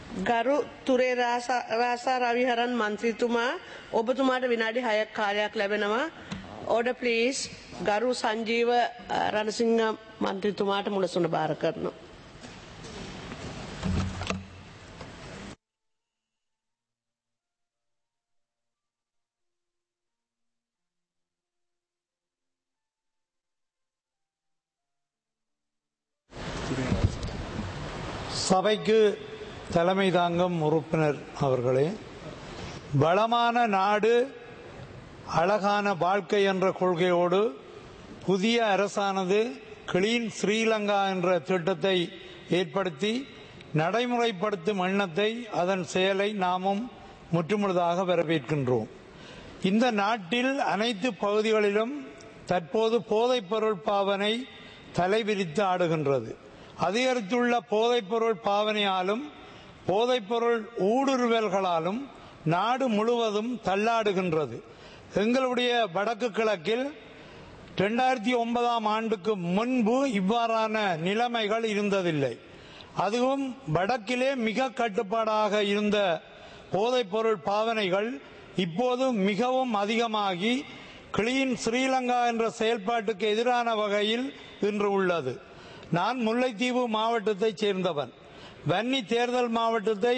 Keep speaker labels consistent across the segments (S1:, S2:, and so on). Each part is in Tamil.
S1: ගරු තුරේ රාසා රාසා රවිහරන් මන්ත්‍රීතුමා ඔබතුමාට විනාඩි හයක් කාලයක් ලැබෙනවා. ඕඩ ප්ලීස් ගරු සංජීව අ, රණසිංහ මන්ත්‍රීතුමාට මුලසුන භාර කරනවා.
S2: சபைக்கு தலைமை தாங்கும் உறுப்பினர் அவர்களே வளமான நாடு அழகான வாழ்க்கை என்ற கொள்கையோடு புதிய அரசானது கிளீன் ஸ்ரீலங்கா என்ற திட்டத்தை ஏற்படுத்தி நடைமுறைப்படுத்தும் எண்ணத்தை அதன் செயலை நாமும் முற்றுமுழுதாக வரவேற்கின்றோம் இந்த நாட்டில் அனைத்து பகுதிகளிலும் தற்போது போதைப்பொருள் பாவனை தலைவிரித்து ஆடுகின்றது அதிகரித்துள்ள போதைப்பொருள் பாவனையாலும் போதைப்பொருள் ஊடுருவல்களாலும் நாடு முழுவதும் தள்ளாடுகின்றது எங்களுடைய வடக்கு கிழக்கில் இரண்டாயிரத்தி ஒன்பதாம் ஆண்டுக்கு முன்பு இவ்வாறான நிலைமைகள் இருந்ததில்லை அதுவும் வடக்கிலே மிக கட்டுப்பாடாக இருந்த போதைப்பொருள் பாவனைகள் இப்போது மிகவும் அதிகமாகி கிளீன் ஸ்ரீலங்கா என்ற செயல்பாட்டுக்கு எதிரான வகையில் இன்று உள்ளது நான் முல்லைத்தீவு மாவட்டத்தைச் சேர்ந்தவன் வன்னி தேர்தல் மாவட்டத்தை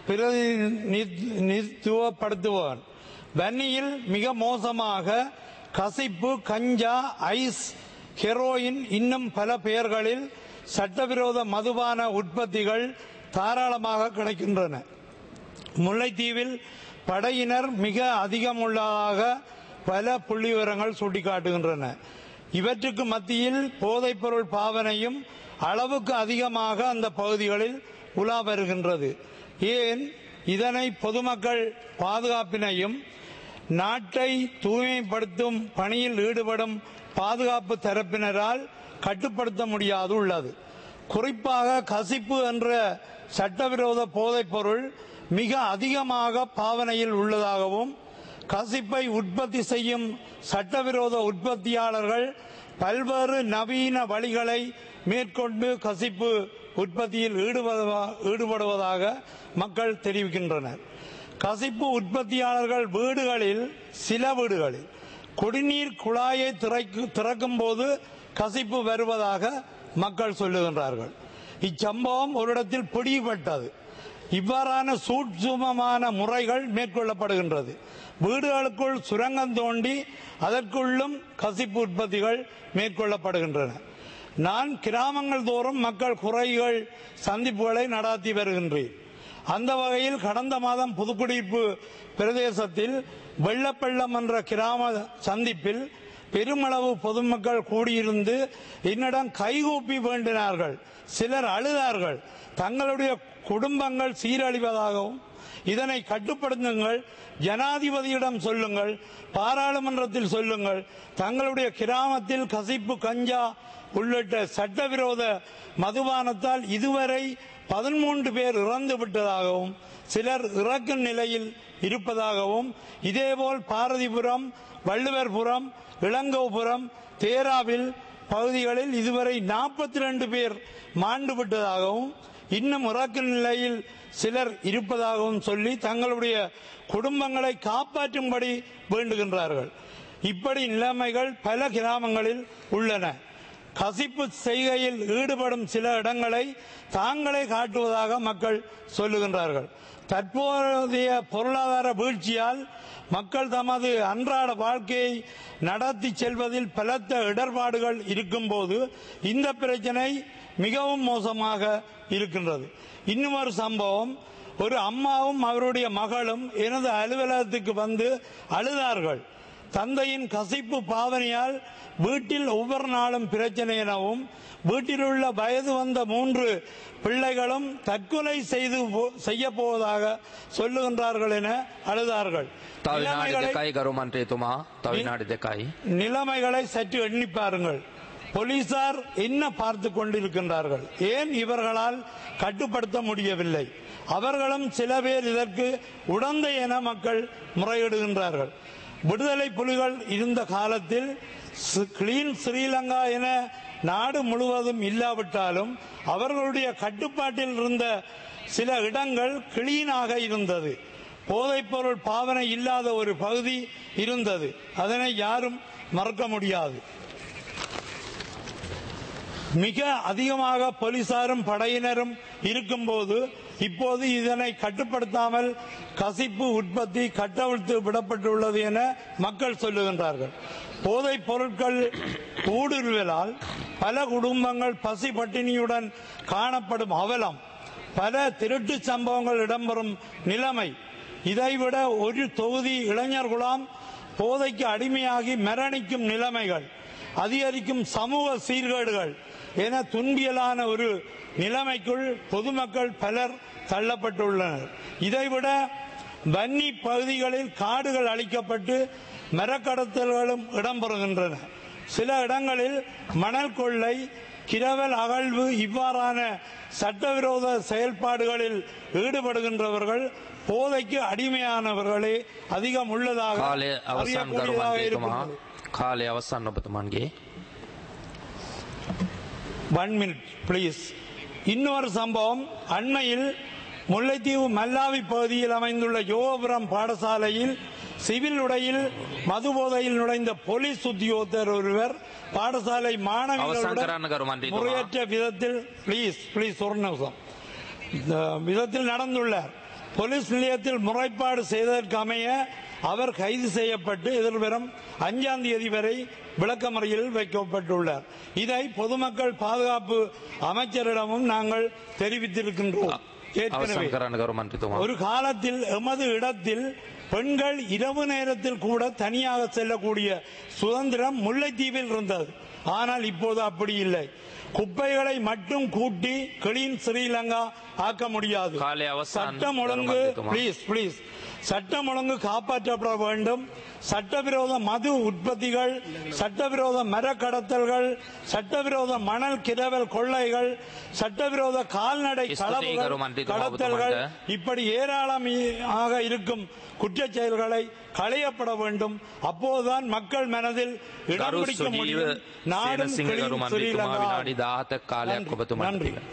S2: பிரதிநிதித்துவப்படுத்துபவன் வன்னியில் மிக மோசமாக கசிப்பு கஞ்சா ஐஸ் ஹெரோயின் இன்னும் பல பெயர்களில் சட்டவிரோத மதுபான உற்பத்திகள் தாராளமாக கிடைக்கின்றன முல்லைத்தீவில் படையினர் மிக அதிகமுள்ளதாக பல புள்ளி விவரங்கள் சுட்டிக்காட்டுகின்றன இவற்றுக்கு மத்தியில் போதைப்பொருள் பாவனையும் அளவுக்கு அதிகமாக அந்த பகுதிகளில் உலா வருகின்றது ஏன் இதனை பொதுமக்கள் பாதுகாப்பினையும் நாட்டை தூய்மைப்படுத்தும் பணியில் ஈடுபடும் பாதுகாப்பு தரப்பினரால் கட்டுப்படுத்த முடியாது உள்ளது குறிப்பாக கசிப்பு என்ற சட்டவிரோத போதைப் பொருள் மிக அதிகமாக பாவனையில் உள்ளதாகவும் கசிப்பை உற்பத்தி செய்யும் சட்டவிரோத உற்பத்தியாளர்கள் பல்வேறு நவீன வழிகளை மேற்கொண்டு கசிப்பு உற்பத்தியில் ஈடுபடுவதா- ஈடுபடுவதாக மக்கள் தெரிவிக்கின்றனர் கசிப்பு உற்பத்தியாளர்கள் வீடுகளில் சில வீடுகளில் குடிநீர் குழாயை திறக்கு- திறக்கும் போது கசிப்பு வருவதாக மக்கள் சொல்லுகின்றார்கள் இச்சம்பவம் ஒரு இடத்தில் பிடிபட்டது இவ்வாறான சூட்சுமமான முறைகள் மேற்கொள்ளப்படுகின்றது வீடுகளுக்குள் சுரங்கம் தோண்டி அதற்குள்ளும் கசிப்பு உற்பத்திகள் மேற்கொள்ளப்படுகின்றன நான் கிராமங்கள் தோறும் மக்கள் குறைகள் சந்திப்புகளை நடாத்தி வருகின்றேன் அந்த வகையில் கடந்த மாதம் புதுக்குடியிருப்பு பிரதேசத்தில் வெள்ளப்பள்ளம் என்ற கிராம சந்திப்பில் பெருமளவு பொதுமக்கள் கூடியிருந்து என்னிடம் கைகூப்பி வேண்டினார்கள் சிலர் அழுதார்கள் தங்களுடைய குடும்பங்கள் சீரழிவதாகவும் இதனை கட்டுப்படுத்துங்கள் ஜனாதிபதியிடம் சொல்லுங்கள் பாராளுமன்றத்தில் சொல்லுங்கள் தங்களுடைய கிராமத்தில் கசிப்பு கஞ்சா உள்ளிட்ட சட்டவிரோத மதுபானத்தால் இதுவரை பதிமூன்று பேர் இறந்து விட்டதாகவும் சிலர் இறக்கும் நிலையில் இருப்பதாகவும் இதேபோல் பாரதிபுரம் வள்ளுவர்புரம் இளங்கோபுரம் தேராவில் பகுதிகளில் இதுவரை நாற்பத்தி ரெண்டு பேர் மாண்டு விட்டதாகவும் இன்னும் இறக்கும் நிலையில் சிலர் இருப்பதாகவும் சொல்லி தங்களுடைய குடும்பங்களை காப்பாற்றும்படி வேண்டுகின்றார்கள் இப்படி நிலைமைகள் பல கிராமங்களில் உள்ளன கசிப்பு செய்கையில் ஈடுபடும் சில இடங்களை தாங்களே காட்டுவதாக மக்கள் சொல்லுகின்றார்கள் தற்போதைய பொருளாதார வீழ்ச்சியால் மக்கள் தமது அன்றாட வாழ்க்கையை நடத்தி செல்வதில் பலத்த இடர்பாடுகள் இருக்கும்போது இந்த பிரச்சனை மிகவும் மோசமாக இருக்கின்றது இன்னும் ஒரு சம்பவம் ஒரு அம்மாவும் அவருடைய மகளும் எனது அலுவலகத்துக்கு வந்து அழுதார்கள் தந்தையின் கசிப்பு பாவனையால் வீட்டில் ஒவ்வொரு நாளும் பிரச்சனை எனவும் வீட்டில் உள்ள வயது வந்த மூன்று பிள்ளைகளும் தற்கொலை செய்து போ- செய்ய போவதாக சொல்லுகின்றார்கள் என அழுதார்கள்
S3: තව විනාඩි
S2: நிலைமைகளை-
S3: දෙකයි ගරු මන්ත්‍රීතුමා තව විනාඩි දෙකයි.
S2: நிலைமைகளை சற்று எண்ணி பாருங்கள் போலீசார் என்ன பார்த்து கொண்டிருக்கின்றார்கள் ஏன் இவர்களால் கட்டுப்படுத்த முடியவில்லை அவர்களும் சில பேர் இதற்கு உடந்தை என மக்கள் முறையிடுகின்றார்கள் விடுதலை புலிகள் இருந்த காலத்தில் ஸ்- கிளீன் ஸ்ரீலங்கா என நாடு முழுவதும் இல்லாவிட்டாலும் அவர்களுடைய கட்டுப்பாட்டில் இருந்த சில இடங்கள் கிளீனாக இருந்தது போதைப்பொருள் பாவனை இல்லாத ஒரு பகுதி இருந்தது அதனை யாரும் மறக்க முடியாது மிக அதிகமாக போலீசாரும் படையினரும் இருக்கும்போது இப்போது இதனை கட்டுப்படுத்தாமல் கசிப்பு உற்பத்தி கட்டவிழ்த்து விடப்பட்டுள்ளது என மக்கள் சொல்லுகின்றார்கள் போதைப் பொருட்கள் ஊடுருவலால் பல குடும்பங்கள் பசி பட்டினியுடன் காணப்படும் அவலம் பல திருட்டு சம்பவங்கள் இடம்பெறும் நிலைமை இதைவிட ஒரு தொகுதி இளைஞர் குலாம் போதைக்கு அடிமையாகி மரணிக்கும் நிலைமைகள் அதிகரிக்கும் சமூக சீர்கேடுகள் என துன்பியலான ஒரு நிலைமைக்குள் பொதுமக்கள் பலர் தள்ளப்பட்டுள்ளனர் இதைவிட வன்னி பகுதிகளில் காடுகள் அழிக்கப்பட்டு மரக்கடத்தல்களும் இடம்பெறுகின்றன சில இடங்களில் மணல் கொள்ளை கிரவல் அகழ்வு இவ்வாறான சட்டவிரோத செயல்பாடுகளில் ஈடுபடுகின்றவர்கள் போதைக்கு அடிமையானவர்களே அதிகம் உள்ளதாக
S3: කාලය අවසන් ගරු
S2: அறியக்கூடியதாக
S3: මන්ත්‍රීතුමා
S2: இருக்கின்றது
S3: කාලය අවසන් ඔබතුමන්ගේ
S2: ஒன் மினிட் ப்ளீஸ் இன்னொரு சம்பவம் அண்மையில் முல்லைத்தீவு மல்லாவி பகுதியில் அமைந்துள்ள யோகபுரம் பாடசாலையில் சிவில் உடையில் மது போதையில் நுழைந்த போலீஸ் உத்தியோகத்தர் ஒருவர் பாடசாலை
S3: අවසන්
S2: மாணவிகளுடன்
S3: කරන්න ගරු මන්ත්‍රීතුමා
S2: முறையற்ற விதத்தில் ப்ளீஸ் ப்ளீஸ் ஒரு நிமிஷம் இந்த விதத்தில் நடந்துள்ளார் போலீஸ் நிலையத்தில் முறைப்பாடு செய்ததற்கு அமைய அவர் கைது செய்யப்பட்டு எதிர்வரும் அஞ்சாம் தேதி வரை விளக்கமறையில் வைக்கப்பட்டுள்ளார் இதை பொதுமக்கள் பாதுகாப்பு அமைச்சரிடமும் நாங்கள் தெரிவித்திருக்கின்றோம் ஏற்கனவே
S3: අවසන් කරන්න ගරු මන්ත්‍රීතුමා
S2: ஒரு காலத்தில் எமது இடத்தில் பெண்கள் இரவு நேரத்தில் கூட தனியாக செல்லக்கூடிய சுதந்திரம் முல்லைத்தீவில் இருந்தது ஆனால் இப்போது அப்படி இல்லை குப்பைகளை மட்டும் கூட்டி கிளீன் ஸ்ரீலங்கா ஆக்க முடியாது
S3: காலை அவசான்
S2: சட்டம் ஒழுங்கு
S3: தருமந்திரத்துமா.
S2: ப்ளீஸ் ப்ளீஸ் சட்டம் ஒழுங்கு காப்பாற்றப்பட வேண்டும் சட்டவிரோத மது உற்பத்திகள் சட்டவிரோத மர கடத்தல்கள் சட்டவிரோத மணல் கிரவல் கொள்ளைகள் சட்டவிரோத கால்நடை
S3: ஸ்துதி
S2: களவுகள்
S3: கரும் மன்றித்துமா
S2: கடத்தல்கள்
S3: புத்துமண்ட.
S2: இப்படி ஏராளமாக இருக்கும் குற்றச் செயல்களை களையப்பட வேண்டும் அப்போதுதான் மக்கள் மனதில் இடம்
S3: ගරු
S2: பிடிக்க
S3: සුජීව
S2: முடியும் நாடும்
S3: සේනසිංහ
S2: கிளீன்
S3: ගරු මන්ත්‍රීතුමා
S2: ஸ்ரீலங்கா
S3: විනාඩි 17ක් කාලයක්
S2: நன்றி.
S3: ඔබතුමන්ට
S2: நன்றி.
S3: තිබෙනවා